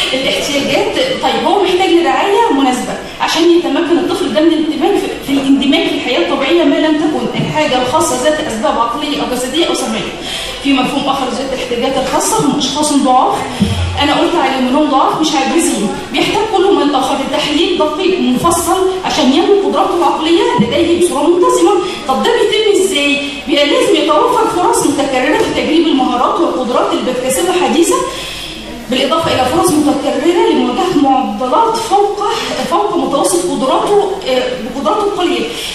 الاحتياجات طيب هو محتاج لرعايه مناسبه عشان يتمكن الطفل ده من الاندماج في- في الاندماج في الحياه الطبيعيه ما لم تكن الحاجه الخاصه ذات اسباب عقليه او جسديه او سمعيه. في مفهوم اخر ذات الاحتياجات الخاصه هم اشخاص ضعاف انا قلت عليهم انهم ضعاف مش عاجزين بيحتاج كل من الاخر لتحليل دقيق مفصل عشان ينمو قدراته العقليه لديه بصوره منتظمه طب ده بيتم ازاي؟ بيبقى لازم يتوفر فرص متكرره في تجريب المهارات والقدرات اللي بيكتسبها حديثا بالإضافة إلى فرص متكررة لمواجهة معضلات فوق فوق متوسط قدراته آه، بقدراته القليلة